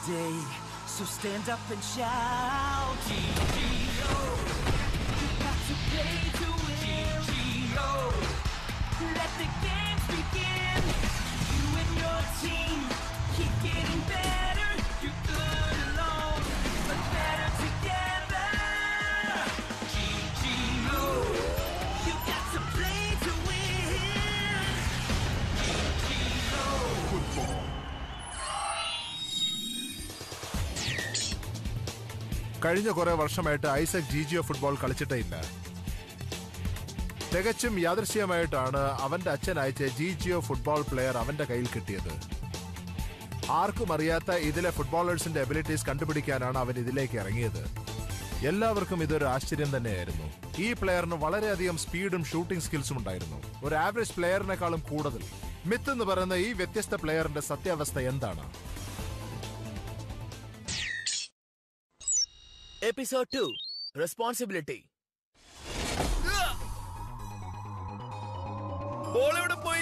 day. So stand up and shout. GGO. You got to play to win. GGO. Let the games begin. You and your team keep getting better. You're good alone, but better together. GGO. You got to play to win. GGO. കഴിഞ്ഞ കുറെ വർഷമായിട്ട് Isaac ജിജിയോ football കളിച്ചിട്ടേ ഇല്ല തികച്ചും യാദൃശ്യമായിട്ടാണ് അവന്റെ അച്ഛൻ അയച്ച ജിജിയോ football player അവന്റെ കയ്യിൽ കിട്ടിയത് ആർക്കും അറിയാത്ത ഇതിലെ ഫുട്ബോളേഴ്സിന്റെ എബിലിറ്റീസ് കണ്ടുപിടിക്കാനാണ് അവൻ ഇതിലേക്ക് ഇറങ്ങിയത് എല്ലാവർക്കും ഇതൊരു ആശ്ചര്യം തന്നെയായിരുന്നു ഈ പ്ലെയറിന് വളരെയധികം സ്പീഡും ഷൂട്ടിംഗ് സ്കിൽസും ഉണ്ടായിരുന്നു ഒരു ആവറേജ് പ്ലെയറിനേക്കാളും കൂടുതൽ മിത്ത് എന്ന് പറയുന്ന ഈ വ്യത്യസ്ത പ്ലെയറിന്റെ സത്യാവസ്ഥ എന്താണ് എപ്പിസോഡ് ടു റെസ്പോൺസിബിലിറ്റി ബോൾ എവിടെ പോയി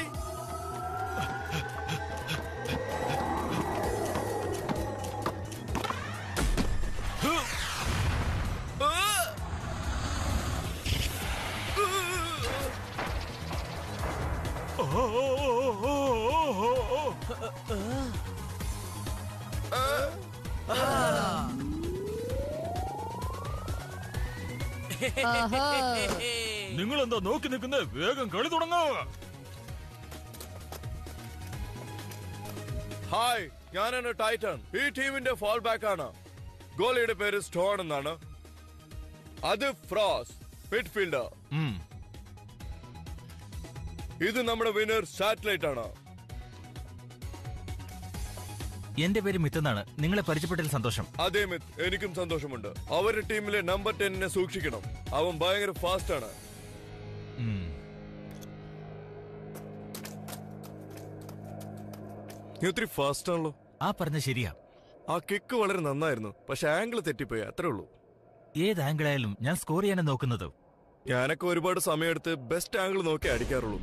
നിങ്ങൾ എന്താ നോക്കി നിൽക്കുന്നത് വേഗം കളി തുടങ്ങാവ ഹായ് ഞാനാണ് ടൈറ്റൺ ഈ ടീമിന്റെ ഫോൾ ബാക്ക് ആണ് ഗോളിയുടെ പേര് സ്റ്റോൺ എന്നാണ് അത് ഫ്രോസ് മിഡ്ഫീൽഡർ ഇത് നമ്മുടെ വിന്നർ സാറ്റലൈറ്റ് ആണ് എന്റെ പേര് മിത്തെന്നാണ് നിങ്ങളെ പരിചയപ്പെട്ടതിൽ സന്തോഷം അതേ മിത്ത് എനിക്കും സന്തോഷമുണ്ട് അവരുടെ ടീമിലെ നമ്പർ ടെന്നിനെ സൂക്ഷിക്കണം അവൻ ഭയങ്കര ഫാസ്റ്റ് ആണ് നീ ഒത്തിരി ഫാസ്റ്റ് ആണല്ലോ ആ പറഞ്ഞ ശരിയാ ആ കിക്ക് വളരെ നന്നായിരുന്നു പക്ഷെ ആംഗിൾ തെറ്റിപ്പോയി അത്രേ ഉള്ളൂ ഏത് ആംഗിളായാലും ഞാൻ സ്കോർ ചെയ്യാനാ നോക്കുന്നത് ഞാനൊക്കെ ഒരുപാട് സമയമെടുത്ത് ബെസ്റ്റ് ആംഗിൾ നോക്കി അടിക്കാറുള്ളൂ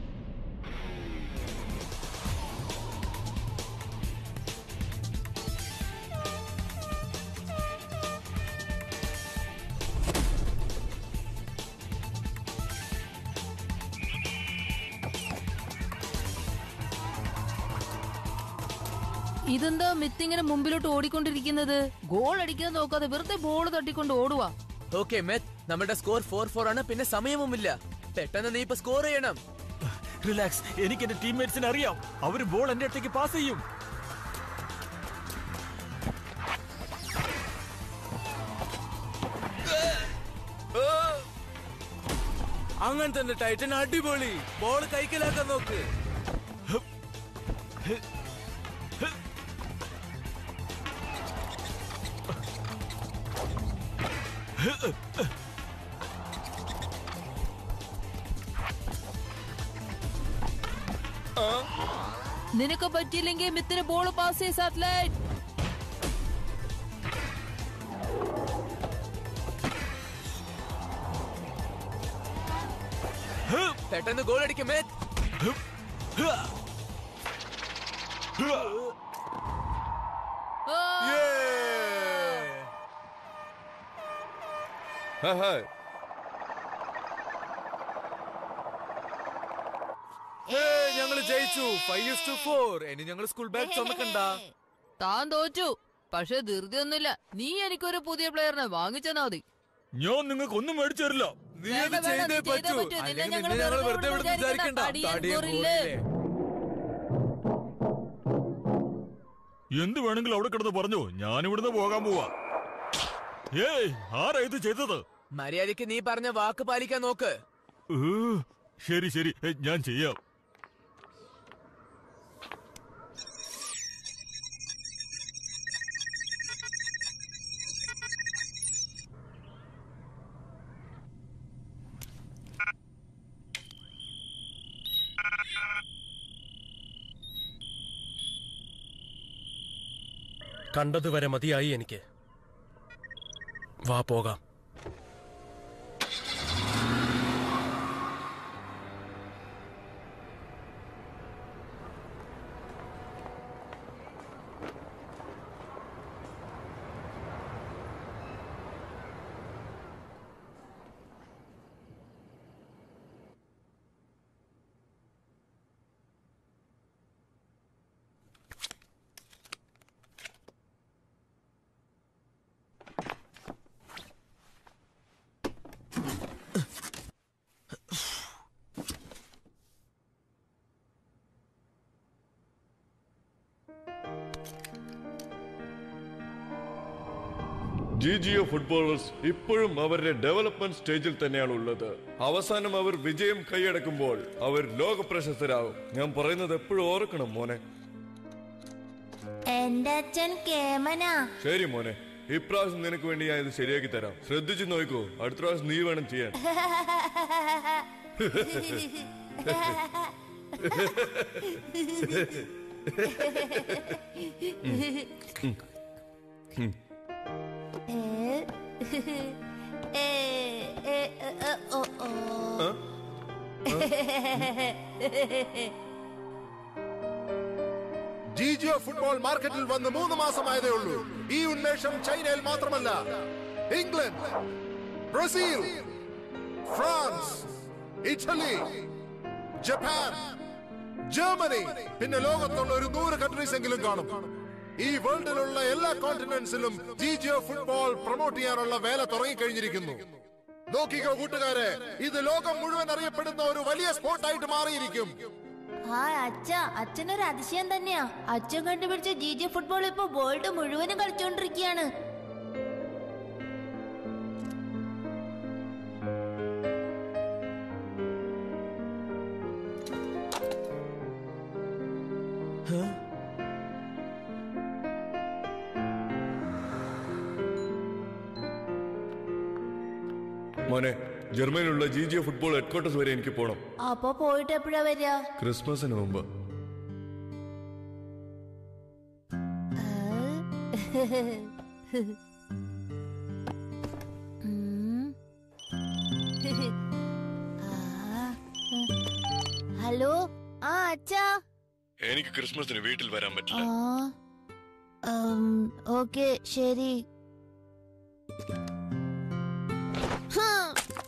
ഇതെന്താ മിത്തിങ്ങനെ മുമ്പിലോട്ട് ഓടിക്കൊണ്ടിരിക്കുന്നത് ഗോൾ അടിക്കാൻ നോക്കാതെ വെറുതെ ബോൾ തട്ടിക്കൊണ്ട് ഓടുവാ ഓക്കെ മെത്ത് നമ്മുടെ സ്കോർ ഫോർ ഫോർ ആണ് പിന്നെ സമയവുമില്ല പെട്ടെന്ന് നീ ഇപ്പൊ സ്കോർ ചെയ്യണം റിലാക്സ് എനിക്ക് എന്റെ ടീംമേറ്റ്സിനെ അറിയാം അവര് ബോൾ എന്റെ അടുത്തേക്ക് പാസ് ചെയ്യും അങ്ങനെ തന്നെ ടൈറ്റൻ അടിപൊളി ബോൾ കൈക്കലാക്കാൻ നോക്ക് നിനക്ക് പറ്റിയില്ലെങ്കിൽ മിത്തിന് ബോൾ പാസ് ചെയ്യ സാറ്റലൈറ്റ് പെട്ടെന്ന് ഗോൾ അടിക്കും മെത്ത് ഹായ് ഹായ് ഞങ്ങൾ ജയിച്ചു ഫൈവ് ടു ഫോർ ഇനി ഞങ്ങൾ സ്കൂൾ ബാഗ് ചുമക്കണ്ട താൻ തോറ്റു പക്ഷെ ധൃതിയൊന്നുമില്ല നീ എനിക്കൊരു പുതിയ പ്ലെയറിനെ വാങ്ങിച്ചെന്നാ മതി ഞാൻ നിങ്ങൾക്ക് ഒന്നും മേടിച്ചു തരില്ല നീ വേണ്ട, അത് വേണ്ട, ചെയ്തേ നീ ചെയ്തേ പറ്റൂ പറ്റൂ. നിന്നെ അല്ലെങ്കിൽ ഞങ്ങൾ നിന്നെ ഞങ്ങൾ വെറുതെ വെറുതെ വിടുന്ന വിചാരിക്കണ്ട. വിചാരിക്കണ്ട തടിയൻ തടിയൻ ഗോറില്ലേ? ഗോറില്ലേ? എന്ത് വേണമെങ്കിലും അവിടെ കിടന്ന് പറഞ്ഞു ഞാൻ ഇവിടുന്ന് പോകാൻ പോവാ ഏയ് ആരാ ഇത് ചെയ്തത് മര്യാദയ്ക്ക് നീ പറഞ്ഞ വാക്ക് പാലിക്കാൻ നോക്ക് ഏ, ശരി ശരി ഏ, ഞാൻ ചെയ്യാം കണ്ടതുവരെ മതിയായി എനിക്ക് വാ പോകാം ജി ജിഒ ഫുട്ബോളേഴ്സ് ഇപ്പോഴും അവരുടെ ഡെവലപ്മെന്റ് സ്റ്റേജിൽ തന്നെയാണ് ഉള്ളത് അവസാനം അവർ വിജയം കൈയടക്കുമ്പോൾ അവർ ലോക പ്രശസ്തരാകും ഞാൻ പറയുന്നത് എപ്പോഴും ഓർക്കണം മോനെ എന്റെ അച്ഛൻ കേമനാ ശരി മോനെ ഇപ്രാവശ്യം നിനക്ക് വേണ്ടി ഞാൻ ഇത് ശരിയാക്കി തരാം ശ്രദ്ധിച്ചു നോക്കൂ അടുത്ത പ്രാവശ്യം നീ വേണം ചെയ്യാൻ ഏ, ഏ, ഏ, ഏ, ഓ, ഓ. ജി ജിയോ ഫുട്ബോൾ മാർക്കറ്റിൽ വന്ന് മൂന്ന് മാസമായതേ ഉള്ളൂ ഈ ഉന്മേഷം ചൈനയിൽ മാത്രമല്ല England Brazil France Italy Japan Germany പിന്നെ ലോകത്തുള്ള ഒരു നൂറ് കൺട്രീസ് എങ്കിലും കാണും ഈ വേൾഡിലുള്ള എല്ലാ കോണ്ടിനെന്റ്സിലും ജി ജിയോ ഫുട്ബോൾ പ്രൊമോട്ട് ചെയ്യാനുള്ള വേല തുടങ്ങിക്കഴിഞ്ഞിരിക്കുന്നു നോക്കിക്കോ കൂട്ടുകാരെ ഇത് ലോകം മുഴുവൻ അറിയപ്പെടുന്ന ഒരു വലിയ സ്പോർട്ടായിട്ട് മാറിയിരിക്കും ആ അച്ഛ അച്ഛനൊരു അതിശയം തന്നെയാ അച്ഛൻ കണ്ടുപിടിച്ച ജി ജി ഫുട്ബോൾ ഇപ്പൊ വേൾഡ് മുഴുവനും കളിച്ചോണ്ടിരിക്കുകയാണ് മോനെ ജർമ്മനിയിലുള്ള ജി ജിഒ ഫുട്ബോൾ ഹെഡ്ക്വാർട്ടേഴ്സ് വരെ എനിക്ക് പോകണം അപ്പൊ പോയിട്ട് എപ്പോഴാ വരിക ക്രിസ്മസിന് മുമ്പ് ഉം. ആ. ഹലോ ആ അച്ഛാ എനിക്ക് ക്രിസ്മസിന് വീട്ടിൽ വരാൻ ആ പറ്റില്ല ഓക്കെ ശരി ഹും.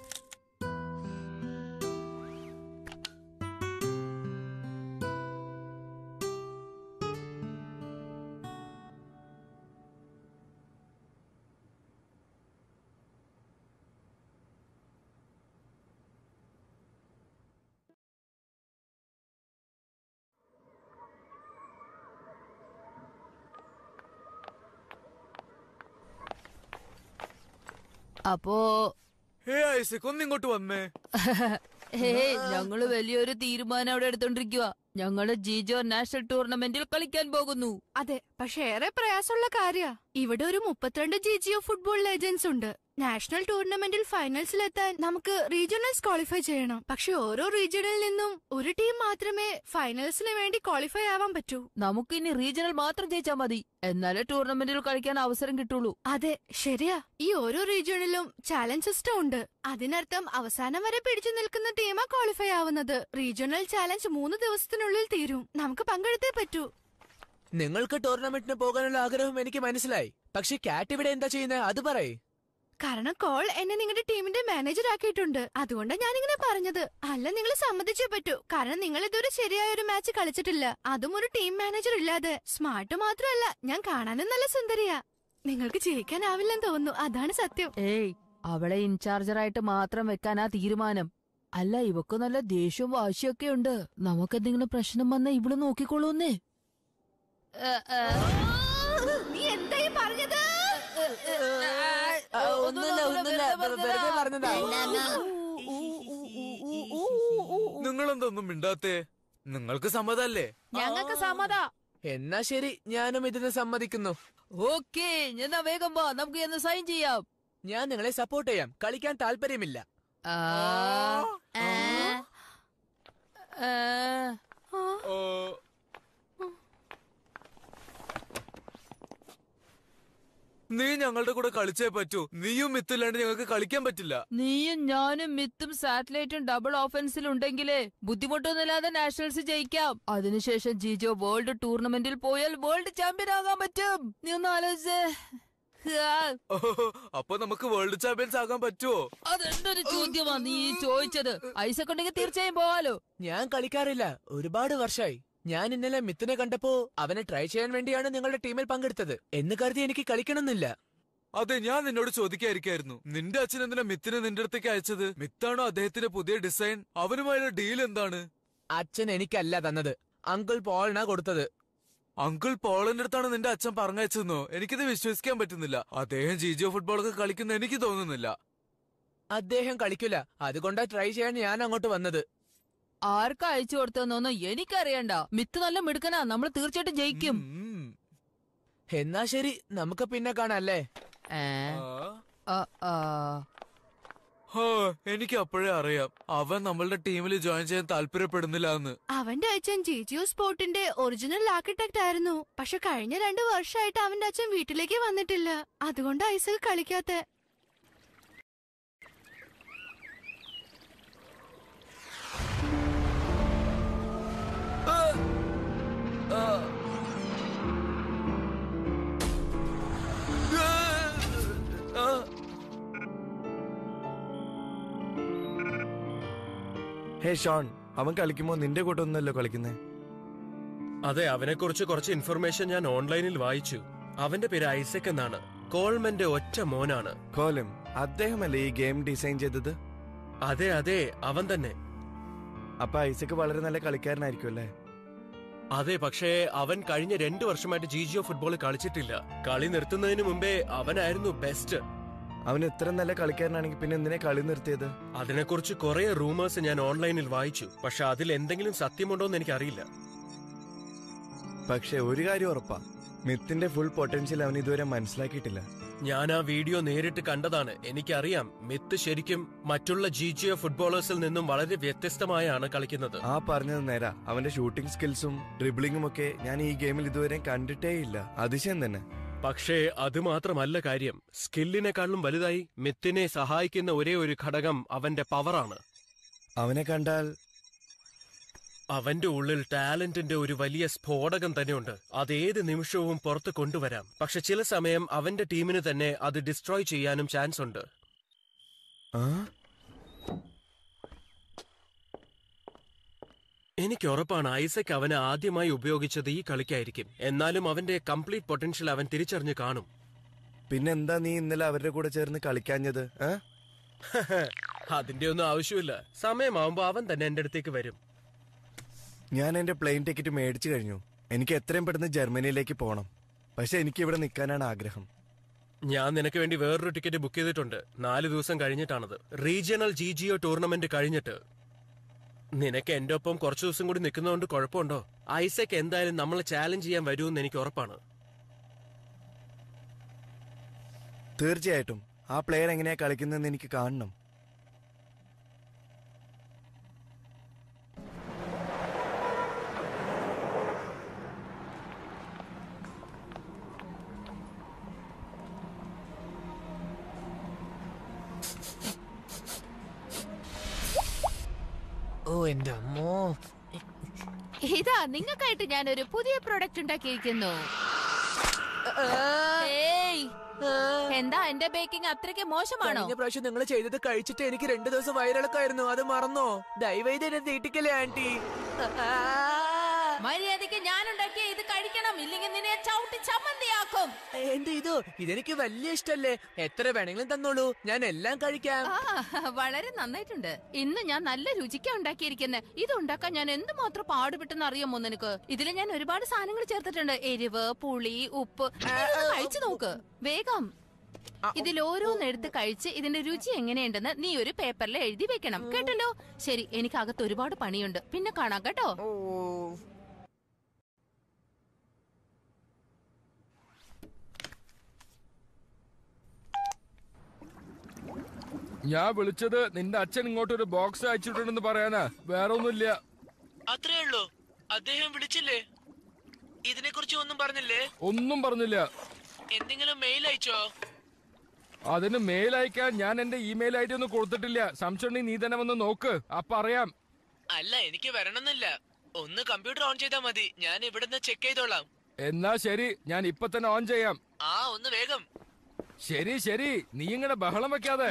അപ്പോ ഹേ ഐസക് ഒന്നിങ്ങോട്ട് വന്നേ ഹേ ഞങ്ങള് വലിയൊരു തീരുമാനം അവിടെ എടുത്തോണ്ടിരിക്കുക ഞങ്ങള് ജിജോ നാഷണൽ ടൂർണമെന്റിൽ കളിക്കാൻ പോകുന്നു അതെ പക്ഷെ ഏറെ പ്രയാസമുള്ള കാര്യ ഇവിടെ ഒരു മുപ്പത്തിരണ്ട് ജി ജിഒ ഫുട്ബോൾ ലെജൻസ് ഉണ്ട് നാഷണൽ ടൂർണമെന്റിൽ ഫൈനൽസിലെത്താൻ നമുക്ക് റീജിയണൽസ് ക്വാളിഫൈ ചെയ്യണം പക്ഷെ ഓരോ റീജിയണിൽ നിന്നും ഒരു ടീം മാത്രമേ ഫൈനൽസിന് വേണ്ടി ക്വാളിഫൈ ആവാൻ പറ്റൂ നമുക്ക് ഇനി റീജിയണൽ മാത്രം ജയിച്ചാ മതി എന്നാലേ ടൂർണമെന്റിൽ കളിക്കാൻ അവസരം കിട്ടുള്ളൂ അതെ ശരിയാ ഈ ഓരോ റീജിയണിലും ചാലഞ്ച് സിസ്റ്റം ഉണ്ട് അതിനർത്ഥം അവസാനം വരെ പിടിച്ചു നിൽക്കുന്ന ടീമാ ക്വാളിഫൈ ആവുന്നത് റീജിയണൽ ചാലഞ്ച് മൂന്ന് ദിവസത്തിനുള്ളിൽ തീരും നമുക്ക് പങ്കെടുത്തേ പറ്റൂ നിങ്ങൾക്ക് ടൂർണമെന്റിന് പോകാനുള്ള ആഗ്രഹം എനിക്ക് മനസ്സിലായി പക്ഷെ കാറ്റ് ഇവിടെ എന്താ ചെയ്യുന്നത് അത് പറയേ കാരണം കോൾ എന്നെ നിങ്ങളുടെ ടീമിന്റെ മാനേജർ ആക്കിയിട്ടുണ്ട് അതുകൊണ്ടാണ് ഞാനിങ്ങനെ പറഞ്ഞത് അല്ല നിങ്ങൾ സമ്മതിച്ചേ പറ്റൂ കാരണം നിങ്ങൾ ഇതുവരെ ശരിയായ ഒരു മാച്ച് കളിച്ചിട്ടില്ല അതും ഒരു ടീം മാനേജർ ഇല്ലാതെ സ്മാർട്ട് മാത്രമല്ല ഞാൻ കാണാനും നല്ല സുന്ദരിയാ നിങ്ങൾക്ക് ജയിക്കാനാവില്ലെന്ന് തോന്നുന്നു അതാണ് സത്യം ഏയ് അവളെ ഇൻചാർജറായിട്ട് മാത്രം വെക്കാനാ തീരുമാനം അല്ല ഇവക്ക് നല്ല ദേഷ്യവും വാശിയൊക്കെ ഉണ്ട് നമുക്കെന്തെങ്കിലും പ്രശ്നം വന്നാ ഇവള് നോക്കിക്കോളൂന്നേ നീ എന്തായി പറഞ്ഞത് ആ, ഒന്നുമില്ല ഒന്നുമില്ല വെ- വെറുതെ പറഞ്ഞതാ നിങ്ങളെന്തൊന്നും മിണ്ടാത്തേ നിങ്ങൾക്ക് സമ്മതല്ലേ ഞങ്ങൾക്ക് സമ്മതാ എന്നാ ശരി ഞാനും ഇതിന് സമ്മതിക്കുന്നു ഓക്കേ എന്നാ വേഗം വാ നമുക്ക് എന്ന് സൈൻ ചെയ്യാം ഞാൻ നിങ്ങളെ സപ്പോർട്ട് ചെയ്യാം കളിക്കാൻ താല്പര്യമില്ല ആ, ആ, ആ. നീ ഞങ്ങളുടെ കൂടെ കളിച്ചേ പറ്റൂ നീയും മിത്തില്ലാണ്ട് ഞങ്ങൾക്ക് കളിക്കാൻ പറ്റില്ല നീയും ഞാനും മിത്തും സാറ്റലൈറ്റും ഡബിൾ ഓഫൻസിൽ ഉണ്ടെങ്കിലേ ബുദ്ധിമുട്ടൊന്നുമില്ലാതെ നാഷണൽസ് ജയിക്കാം അതിനുശേഷം ജിജോ വേൾഡ് ടൂർണമെന്റിൽ പോയാൽ വേൾഡ് ചാമ്പ്യൻ ആകാൻ പറ്റും നീ ഒന്ന് ആലോചിച്ചേ ഹാ, അപ്പൊ നമുക്ക് വേൾഡ് ചാമ്പ്യൻസ് ആകാൻ പറ്റുമോ അതെന്തൊരു ചോദ്യമാ നീ ഈ ചോദിച്ചത് ഐസക് ഉണ്ടെങ്കിൽ തീർച്ചയായും പോവാലോ ഞാൻ കളിക്കാറില്ല ഒരുപാട് വർഷമായി ഞാൻ ഇന്നലെ മിത്തിനെ കണ്ടപ്പോ അവനെ ട്രൈ ചെയ്യാൻ വേണ്ടിയാണ് നിങ്ങളുടെ ടീമിൽ പങ്കെടുത്തത് എന്ന് കരുതി എനിക്ക് കളിക്കണമെന്നില്ല അതെ ഞാൻ നിന്നോട് ചോദിക്കായിരിക്കായിരുന്നു നിന്റെ അച്ഛൻ എന്തിനാ മിത്തിനെ നിന്റെ അടുത്തേക്ക് അയച്ചത് മിത്താണോ അദ്ദേഹത്തിന്റെ പുതിയ ഡിസൈൻ അവനുമായുള്ള ഡീൽ എന്താണ് അച്ഛൻ എനിക്കല്ല തന്നത് അങ്കിൾ പോളിനാ കൊടുത്തത് അങ്കിൾ പോളിന്റെ അടുത്താണ് നിന്റെ അച്ഛൻ പറഞ്ഞയച്ചെന്നോ എനിക്കിത് വിശ്വസിക്കാൻ പറ്റുന്നില്ല അദ്ദേഹം ജിജിയോ ഫുട്ബോളൊക്കെ കളിക്കുന്ന എനിക്ക് തോന്നുന്നില്ല അദ്ദേഹം കളിക്കില്ല അതുകൊണ്ടാ ട്രൈ ചെയ്യാൻ ഞാൻ അങ്ങോട്ട് വന്നത് ആർക്കാ അയച്ചു കൊടുത്തതെന്നൊന്നും എനിക്കറിയണ്ട മിത്ത് നല്ല മിടുക്കനാ നമ്മൾ തീർച്ചയായിട്ടും ജയിക്കും എന്നാ ശരി നമുക്ക് പിന്നെ കാണാം അല്ലേ ഏ? ആ, ആ. ഹോ, എനിക്ക് അപ്പോഴേ അറിയാം അവൻ നമ്മളുടെ ടീമിൽ ജോയിൻ ചെയ്യാൻ താല്പര്യപ്പെടുന്നില്ല എന്ന് അവന്റെ അച്ഛൻ ജിജിയോ സ്പോർട്ടിന്റെ ഒറിജിനൽ ആർക്കിടെക്ട് ആയിരുന്നു പക്ഷെ കഴിഞ്ഞ രണ്ടു വർഷമായിട്ട് അവന്റെ അച്ഛൻ വീട്ടിലേക്ക് വന്നിട്ടില്ല അതുകൊണ്ട് ഐസക് കളിക്കാത്ത ഹേ ഷോൺ അവൻ കളിക്കുമ്പോ നിന്റെ കൂട്ടൊന്നുമല്ലോ കളിക്കുന്നേ അതെ അവനെക്കുറിച്ച് കുറച്ച് ഇൻഫർമേഷൻ ഞാൻ ഓൺലൈനിൽ വായിച്ചു അവന്റെ പേര് ഐസക് എന്നാണ് കോൾമന്റെ ഒറ്റ മോനാണ് കോലം അദ്ദേഹമല്ലേ ഈ ഗെയിം ഡിസൈൻ ചെയ്തത് അതെ അതെ അവൻ തന്നെ അപ്പൊ ഐസക് വളരെ നല്ല കളിക്കാരനായിരിക്കും അല്ലേ അതെ പക്ഷേ അവൻ കഴിഞ്ഞ രണ്ടു വർഷമായിട്ട് ജിജിയോ ഫുട്ബോൾ കളിച്ചിട്ടില്ല കളി നിർത്തുന്നതിന് മുമ്പേ അവനായിരുന്നു ബെസ്റ്റ് അവൻ ഇത്ര നല്ല കളിക്കാരനാണെങ്കിൽ പിന്നെ എന്തിനെ കളി നിർത്തിയത് അതിനെക്കുറിച്ച് കുറെ റൂമേഴ്സ് ഞാൻ ഓൺലൈനിൽ വായിച്ചു പക്ഷെ അതിൽ എന്തെങ്കിലും സത്യമുണ്ടോ എന്ന് എനിക്കറിയില്ല പക്ഷെ ഒരു കാര്യം ഉറപ്പാ മിത്തിന്റെ ഫുൾ പൊട്ടൻഷ്യൽ അവൻ ഇതുവരെ മനസ്സിലാക്കിയിട്ടില്ല ഞാൻ ആ വീഡിയോ നേരിട്ട് കണ്ടതാണ് എനിക്കറിയാം മിത്ത് ശരിക്കും മറ്റുള്ള ജിജിയോ ഫുട്ബോളേഴ്സിൽ നിന്നും വളരെ വ്യത്യസ്തമായാണ് കളിക്കുന്നത് ആ പറഞ്ഞത് നേരാ അവന്റെ ഷൂട്ടിംഗ് സ്കിൽസും ഡ്രിബിളിംഗും ഒക്കെ ഞാൻ ഈ ഗെയിമിൽ ഇതുവരെ കണ്ടിട്ടേ ഇല്ല അതിശയം തന്നെ പക്ഷേ അത് മാത്രമല്ല കാര്യം സ്കില്ലിനെക്കാളും വലുതായി മിത്തിനെ സഹായിക്കുന്ന ഒരേ ഒരു ഘടകം അവന്റെ പവറാണ് അവനെ കണ്ടാൽ അവന്റെ ഉള്ളിൽ ടാലന്റിന്റെ ഒരു വലിയ സ്ഫോടകം തന്നെയുണ്ട് അത് ഏത് നിമിഷവും പുറത്ത് കൊണ്ടുവരാം പക്ഷെ ചില സമയം അവന്റെ ടീമിന് തന്നെ അത് ഡിസ്ട്രോയ് ചെയ്യാനും ചാൻസ് ഉണ്ട് ആ എനിക്ക് ഉറപ്പാണ് ഐസക് അവനെ ആദ്യമായി ഉപയോഗിച്ചത് ഈ കളിക്കായിരിക്കും എന്നാലും അവന്റെ കംപ്ലീറ്റ് പൊട്ടൻഷ്യൽ അവൻ തിരിച്ചറിഞ്ഞു കാണും പിന്നെന്താ നീ ഇന്നലെ അവരുടെ കൂടെ ചേർന്ന് കളിക്കാഞ്ഞത് ഏ? അതിന്റെ ഒന്നും ആവശ്യമില്ല സമയമാവുമ്പോ അവൻ തന്നെ എന്റെ അടുത്തേക്ക് വരും ഞാൻ എന്റെ പ്ലെയിൻ ടിക്കറ്റ് മേടിച്ചു കഴിഞ്ഞു എനിക്ക് എത്രയും പെട്ടെന്ന് ജർമ്മനിയിലേക്ക് പോകണം പക്ഷെ എനിക്ക് ഇവിടെ നിൽക്കാനാണ് ആഗ്രഹം ഞാൻ നിനക്ക് വേണ്ടി വേറൊരു ടിക്കറ്റ് ബുക്ക് ചെയ്തിട്ടുണ്ട് നാല് ദിവസം കഴിഞ്ഞിട്ടാണത് റീജിയണൽ ജി ജിഒ ടൂർണമെന്റ് കഴിഞ്ഞിട്ട് നിനക്ക് എന്റെ ഒപ്പം കുറച്ചു ദിവസം കൂടി നിൽക്കുന്നതുകൊണ്ട് കുഴപ്പമുണ്ടോ ഐസക് എന്തായാലും നമ്മളെ ചാലഞ്ച് ചെയ്യാൻ വരുമെന്ന് എനിക്ക് ഉറപ്പാണ് തീർച്ചയായിട്ടും ആ പ്ലെയർ എങ്ങനെയാ കളിക്കുന്നതെന്ന് എനിക്ക് കാണണം ഓ എന്റെ അമ്മോ ഇതാ നിങ്ങൾക്കായിട്ട് ഞാൻ ഒരു പുതിയ പ്രൊഡക്റ്റ് ഉണ്ടാക്കിയിരിക്കുന്നു ഏയ്, എന്താ എന്റെ ബേക്കിംഗ് അത്രയ്ക്ക് മോശമാണോ കഴിഞ്ഞ പ്രാവശ്യം നിങ്ങൾ ചെയ്തത് കഴിച്ചിട്ട് എനിക്ക് രണ്ടു ദിവസം വയറിളക്കായിരുന്നു അത് മറന്നോ ദയവേത് എന്നെ തീട്ടിക്കല്ലേ ആന്റി മര്യാദക്ക് ഞാൻ ഉണ്ടാക്കിയ ഇത് കഴിക്കണം ഇല്ലെങ്കിൽ നിന്നെ ഞാൻ ചവിട്ടി ചമ്മന്തിയാക്കും എന്ത് ഇതോ ഇതെനിക്ക് വലിയ ഇഷ്ടല്ലേ എത്ര വേണമെങ്കിലും തന്നോളൂ ഞാൻ എല്ലാം കഴിക്കാം ആ, വളരെ നന്നായിട്ടുണ്ട് ഇന്ന് ഞാൻ നല്ല രുചിക്കാ ഉണ്ടാക്കിയിരിക്കുന്നത് ഇത് ഉണ്ടാക്കാൻ ഞാൻ എന്തുമാത്രം പാടുപെട്ടെന്ന് അറിയാമോ നിനക്ക് ഇതിൽ ഞാൻ ഒരുപാട് സാധനങ്ങൾ ചേർത്തിട്ടുണ്ട് എരിവ് പുളി ഉപ്പ് നീ ഇതൊന്ന് കഴിച്ചു നോക്ക് വേഗം ഇതിൽ ഓരോന്ന് എടുത്ത് കഴിച്ച് ഇതിന്റെ രുചി എങ്ങനെയുണ്ടെന്ന് നീ ഒരു പേപ്പറിൽ എഴുതി വെക്കണം കേട്ടല്ലോ ശരി എനിക്ക് അകത്ത് ഒരുപാട് പണിയുണ്ട് പിന്നെ കാണാം കേട്ടോ ഞാൻ വിളിച്ചത് നിന്റെ അച്ഛൻ ഇങ്ങോട്ട് ഒരു ബോക്സ് അയച്ചിട്ടുണ്ടെന്ന് പറയാനാ വേറെ ഒന്നുമില്ല അത്രേ ഉള്ളൂ അദ്ദേഹം വിളിച്ചില്ലേ ഇതിനെ കുറിച്ച് ഒന്നും പറഞ്ഞില്ലേ ഒന്നും പറഞ്ഞില്ല എന്തെങ്കിലും മെയിൽ അയച്ചോ അതിന് മെയിൽ അയക്കാൻ ഞാൻ എന്റെ ഇമെയിൽ ഐ ഡി ഒന്നും കൊടുത്തിട്ടില്ല സംശയം നീ തന്നെ വന്ന് നോക്ക് അപ്പൊ അറിയാം അല്ല എനിക്ക് വരണമെന്നില്ല ഒന്ന് കമ്പ്യൂട്ടർ ഓൺ ചെയ്താൽ മതി ഞാൻ ഇവിടുന്ന് ചെക്ക് ചെയ്തോളാം എന്നാ ശരി ഞാൻ ഇപ്പൊ തന്നെ ഓൺ ചെയ്യാം ആ ഒന്ന് വേഗം ശരി ശരി നീ ഇങ്ങനെ ബഹളം വെക്കാതെ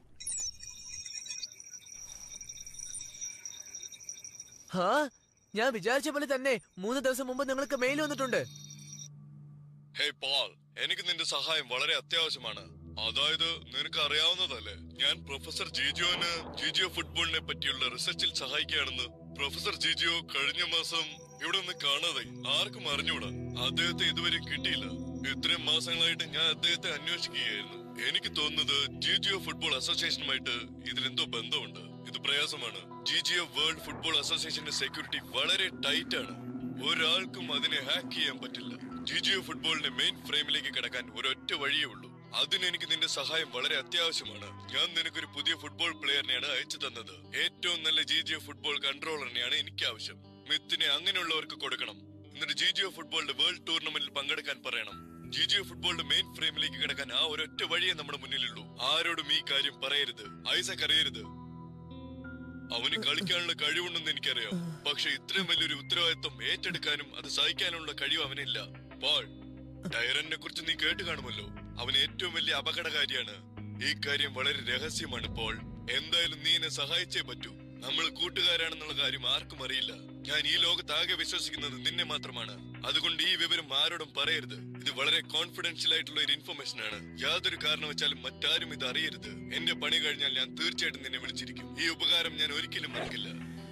ഹാ ഞാൻ വിചാരിച്ച പോലെ തന്നെ മൂന്ന് ദിവസം മുമ്പ് നിങ്ങൾക്ക് മെയിൽ വന്നിട്ടുണ്ട് ഹേയ് പാൾ എനിക്ക് നിന്റെ സഹായം വളരെ അത്യാവശ്യമാണ് അതായത് നിനക്ക് അറിയാവുന്നതല്ലേ ഞാൻ പ്രൊഫസർ ജിജിയോന് ജിജിയോ ഫുട്ബോളിനെ പറ്റിയുള്ള റിസർച്ചിൽ സഹായിക്കുകയാണെന്ന് പ്രൊഫസർ ജിജിയോ കഴിഞ്ഞ മാസം ഇവിടെ നിന്ന് കാണാതെ ആർക്കും അറിഞ്ഞൂടാ അദ്ദേഹത്തെ ഇതുവരെ കിട്ടിയില്ല ഇത്രയും മാസങ്ങളായിട്ട് ഞാൻ അദ്ദേഹത്തെ അന്വേഷിക്കുകയായിരുന്നു എനിക്ക് തോന്നുന്നത് ജി ജിഒ ഫുട്ബോൾ അസോസിയേഷനുമായിട്ട് ഇതിലെന്തോ ബന്ധമുണ്ട് ഇത് പ്രയാസമാണ് ജി ജിഒ വേൾഡ് ഫുട്ബോൾ അസോസിയേഷന്റെ സെക്യൂരിറ്റി വളരെ ടൈറ്റ് ആണ് ഒരാൾക്കും അതിനെ ഹാക്ക് ചെയ്യാൻ പറ്റില്ല ജി ജിഒ ഫുട്ബോളിന്റെ മെയിൻ ഫ്രെയിമിലേക്ക് കിടക്കാൻ ഒരൊറ്റ വഴിയേ ഉള്ളൂ അതിന് എനിക്ക് നിന്റെ സഹായം വളരെ അത്യാവശ്യമാണ് ഞാൻ നിനക്കൊരു പുതിയ ഫുട്ബോൾ പ്ലെയറിനെയാണ് അയച്ചു തന്നത് ഏറ്റവും നല്ല ജി ജിഒ ഫുട്ബോൾ കൺട്രോളറിനെയാണ് എനിക്ക് ആവശ്യം മിത്തിനെ അങ്ങനെയുള്ളവർക്ക് കൊടുക്കണം എന്നിട്ട് ജി ജിഒ ഫുട്ബോളിന്റെ വേൾഡ് ടൂർണമെന്റിൽ പങ്കെടുക്കാൻ പറയണം ജി ജിഒ ഫുട്ബോളിന്റെ മെയിൻ ഫ്രെയിമിലേക്ക് കിടക്കാൻ ആ ഒരൊറ്റ വഴിയേ നമ്മുടെ മുന്നിലുള്ളൂ ആരോടും ഈ കാര്യം പറയരുത് ഐസക് അറിയരുത് അവന് കളിക്കാനുള്ള കഴിവുണ്ടെന്ന് എനിക്കറിയാം പക്ഷെ ഇത്രയും വലിയൊരു ഉത്തരവാദിത്വം ഏറ്റെടുക്കാനും അത് സഹിക്കാനുള്ള കഴിവ് അവനില്ല പോൾ ടൈറനെ കുറിച്ച് നീ കേട്ട് കാണുമല്ലോ അവൻ ഏറ്റവും വലിയ അപകടകാരിയാണ് ഈ കാര്യം വളരെ രഹസ്യമാണ് പോൾ എന്തായാലും നീ എന്നെ സഹായിച്ചേ പറ്റൂ നമ്മൾ കൂട്ടുകാരാണെന്നുള്ള കാര്യം ആർക്കും അറിയില്ല ഞാൻ ഈ ലോകത്താകെ വിശ്വസിക്കുന്നത് നിന്നെ മാത്രമാണ് അതുകൊണ്ട് ഈ വിവരം ആരോടും പറയരുത് ഇത് വളരെ കോൺഫിഡൻഷ്യൽ ആയിട്ടുള്ള ഒരു ഇൻഫർമേഷൻ ആണ് യാതൊരു കാരണവച്ചാലും മറ്റാരും ഇത് അറിയരുത് എന്റെ പണി കഴിഞ്ഞാൽ ഞാൻ തീർച്ചയായിട്ടും നിന്നെ വിളിച്ചിരിക്കും ഈ ഉപകാരം ഞാൻ ഒരിക്കലും മറക്കില്ല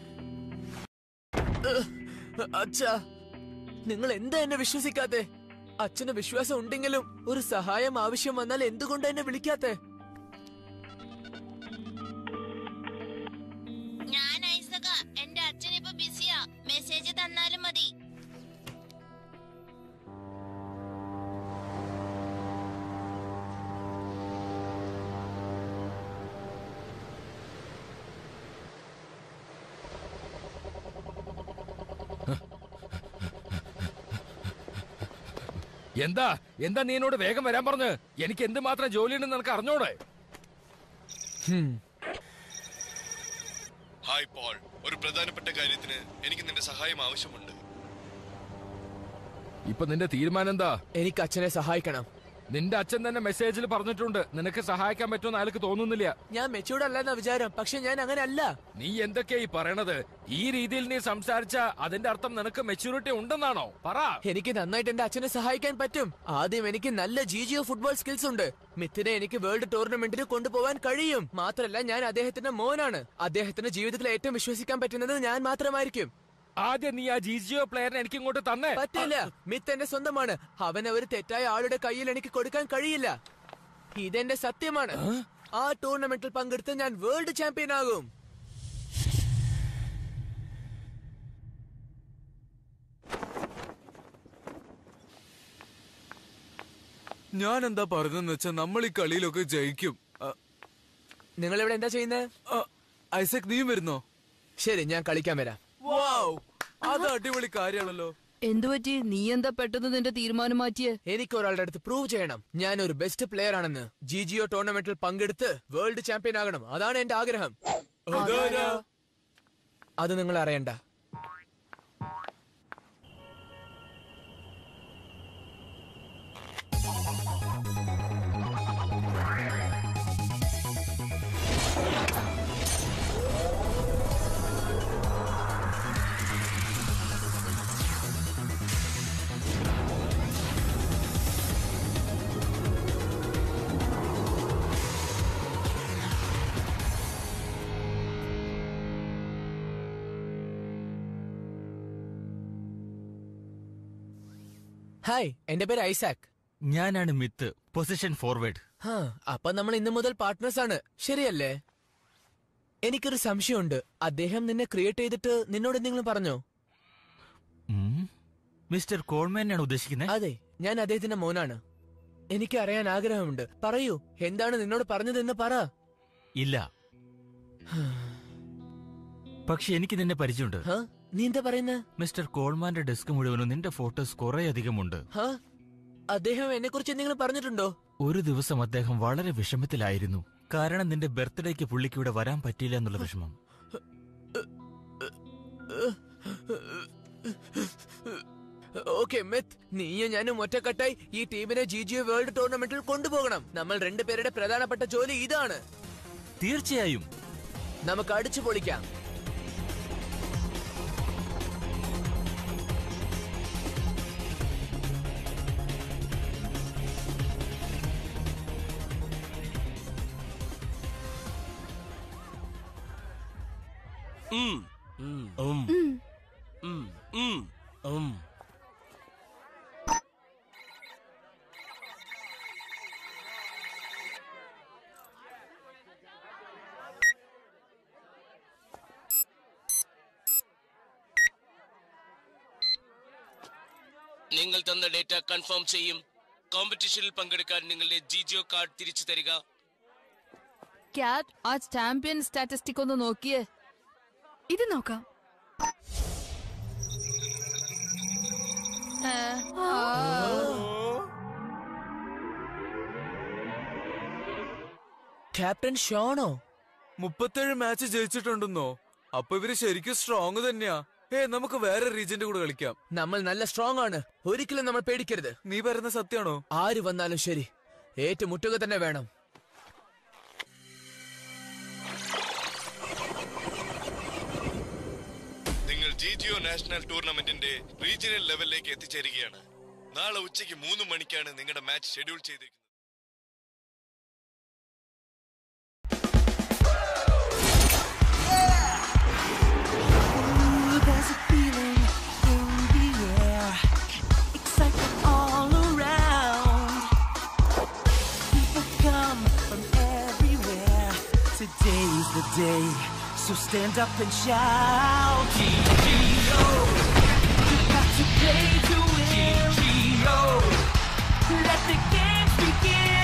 അച്ഛാ നിങ്ങൾ എന്താ എന്നെ വിശ്വസിക്കാത്തെ അച്ഛന് വിശ്വാസം ഉണ്ടെങ്കിലും ഒരു സഹായം ആവശ്യം വന്നാൽ എന്തുകൊണ്ട് എന്നെ വിളിക്കാത്തെ ഞാൻ ഐസക എന്റെ അച്ഛൻ ഇപ്പൊ ബിസിയാ മെസ്സേജ് തന്നാലും മതി എന്താ എന്താ നീ എന്നോട് വേഗം വരാൻ പറഞ്ഞ് എനിക്ക് എന്തുമാത്രം ജോലിയുണ്ടെന്ന് നിനക്ക് അറിഞ്ഞോടെ ഹായ് പോൾ ഒരു പ്രധാനപ്പെട്ട കാര്യത്തിന് എനിക്ക് നിന്റെ സഹായം ആവശ്യമുണ്ട് ഇപ്പൊ നിന്റെ തീരുമാനം എന്താ എനിക്ക് അച്ഛനെ സഹായിക്കണം നിന്റെ അച്ഛൻ തന്നെ മെസ്സേജിൽ പറഞ്ഞിട്ടുണ്ട് നിനക്ക് സഹായിക്കാൻ പറ്റുമെന്ന് അയാൾക്ക് തോന്നുന്നില്ല ഞാൻ മെച്ചൂർഡ് അല്ലെന്ന വിചാരം പക്ഷെ ഞാൻ അങ്ങനെ അല്ല നീ എന്തൊക്കെയാ ഈ പറയണത് ഈ രീതിയിൽ നീ സംസാരിച്ച അതിന്റെ അർത്ഥം നിനക്ക് മെച്ചൂരിറ്റി ഉണ്ടെന്നാണോ പറ എനിക്ക് നന്നായിട്ട് എന്റെ അച്ഛനെ സഹായിക്കാൻ പറ്റും ആദ്യം എനിക്ക് നല്ല ജി ജിഒ ഫുട്ബോൾ സ്കിൽസ് ഉണ്ട് മിത്തിനെ എനിക്ക് വേൾഡ് ടൂർണമെന്റിന് കൊണ്ടുപോകാൻ കഴിയും മാത്രല്ല ഞാൻ അദ്ദേഹത്തിന്റെ മോനാണ് അദ്ദേഹത്തിന്റെ ജീവിതത്തിൽ ഏറ്റവും വിശ്വസിക്കാൻ പറ്റുന്നത് ഞാൻ മാത്രമായിരിക്കും ആദ്യം നീ ആ ജി ജിഒ പ്ലെയറിനെ എനിക്ക് ഇങ്ങോട്ട് തന്നെ പറ്റില്ല മിത്ത് എന്റെ സ്വന്തമാണ് അവനെ ഒരു തെറ്റായ ആളുടെ കയ്യിൽ എനിക്ക് കൊടുക്കാൻ കഴിയില്ല ഇതെന്റെ സത്യമാണ് ആ ടൂർണമെന്റിൽ പങ്കെടുത്ത് ഞാൻ വേൾഡ് ചാമ്പ്യൻ ആകും ഞാൻ എന്താ പറഞ്ഞെന്ന് വെച്ചാ നമ്മൾ ഈ കളിയിലൊക്കെ ജയിക്കും നിങ്ങൾ ഇവിടെ എന്താ ചെയ്യുന്നത് ഐസക് നീയും വരുന്നോ ശരി ഞാൻ കളിക്കാൻ വരാം വാവ് അത് അടിപൊളി കാര്യാണല്ലോ എന്തുപറ്റി നീ എന്താ പെട്ടെന്ന് നിന്റെ തീരുമാനം മാറ്റിയേ എനിക്ക് ഒരാളുടെ അടുത്ത് പ്രൂവ് ചെയ്യണം ഞാൻ ഒരു ബെസ്റ്റ് പ്ലെയർ ആണെന്ന് ജി ജിഒ ടൂർണമെന്റിൽ പങ്കെടുത്ത് വേൾഡ് ചാമ്പ്യൻ ആകണം അതാണ് എന്റെ ആഗ്രഹം അതാരാ? അത് നിങ്ങൾ അറിയണ്ട ഹായ് എന്റെ പേര് ഐസാക് ഞാനാണ് മിത്ത് പൊസിഷൻ ഫോർവേഡ് ഹാ അപ്പൊ നമ്മൾ ഇന്നു മുതൽ പാർട്ട്നേഴ്സ് ആണ് ശരിയല്ലേ എനിക്കൊരു സംശയമുണ്ട് അദ്ദേഹം നിന്നെ ക്രിയേറ്റ് ചെയ്തിട്ട് നിന്നോട് എന്തെങ്കിലും പറഞ്ഞോ മിസ്റ്റർ കോൾമാനാണ് ഉദ്ദേശിക്കുന്നത് അതെ ഞാൻ അദ്ദേഹത്തിന്റെ മോനാണ് എനിക്ക് അറിയാൻ ആഗ്രഹമുണ്ട് പറയൂ എന്താണ് നിന്നോട് പറഞ്ഞതെന്ന് പറ ഇല്ല പക്ഷെ എനിക്ക് നിന്നെ പരിചയമുണ്ട് ഹാ? നീ എന്താ പറയുന്നത് മിസ്റ്റർ കോൾമാന്റെ ഡെസ്ക് മുഴുവനും നിന്റെ ഫോട്ടോസ് കുറെ അധികമുണ്ട് ഹാ അദ്ദേഹം എന്നെ കുറിച്ച് എന്തെങ്കിലും പറഞ്ഞിട്ടുണ്ടോ ഒരു ദിവസം അദ്ദേഹം വളരെ വിഷമത്തിലായിരുന്നു കാരണം നിന്റെ ബർത്ത്ഡേക്ക് പുള്ളിക്ക് ഇവിടെ വരാൻ പറ്റിയില്ല എന്നുള്ള വിഷമം ഓക്കെ മിത്ത് നീയും ഞാനും ഒറ്റക്കെട്ടായി ഈ ടീമിനെ ജി ജി വേൾഡ് ടൂർണമെന്റിൽ കൊണ്ടുപോകണം നമ്മൾ രണ്ടുപേരുടെ പ്രധാനപ്പെട്ട ജോലി ഇതാണ് തീർച്ചയായും നമുക്ക് അടിച്ചു പൊളിക്കാം ഉം. ഉം. ഉം. ഉം. ഉം. നിങ്ങൾ തന്ന ഡേറ്റ കൺഫേം ചെയ്യും കോമ്പറ്റീഷനിൽ പങ്കെടുക്കാൻ നിങ്ങളുടെ ജിജിഒ കാർഡ് തിരിച്ചു തരിക ക്യാറ്റ് ആ ചാമ്പ്യൻ സ്റ്റാറ്റിസ്റ്റിക് ഒന്ന് നോക്കിയേ ഇത് നോക്കാം ഏ, ആ. ക്യാപ്റ്റൻ ഷോണോ മുപ്പത്തേഴ് മാച്ച് ജയിച്ചിട്ടുണ്ടെന്നോ അപ്പൊ ഇവര് ശരിക്കും സ്ട്രോങ് തന്നെയാ ഏ നമുക്ക് വേറെ റീജന്റെ കൂടെ കളിക്കാം നമ്മൾ നല്ല സ്ട്രോങ് ആണ് ഒരിക്കലും നമ്മൾ പേടിക്കരുത് നീ പറയുന്ന സത്യാണോ ആര് വന്നാലും ശരി ഏറ്റുമുട്ടുക തന്നെ വേണം നിങ്ങൾ ജി ജിഒ നാഷണൽ ടൂർണമെന്റിന്റെ റീജിയണൽ ലെവലിലേക്ക് എത്തിച്ചേരുകയാണ് നാളെ ഉച്ചയ്ക്ക് മൂന്ന് മണിക്കാണ് നിങ്ങളുടെ മാച്ച് ഷെഡ്യൂൾ ചെയ്തിരിക്കുന്നത് Ooh, there's a feeling in the air. Excitement all around. People come from everywhere. Today's the day, so stand up and shout. GGO, you got to play to win. GGO, let the games begin.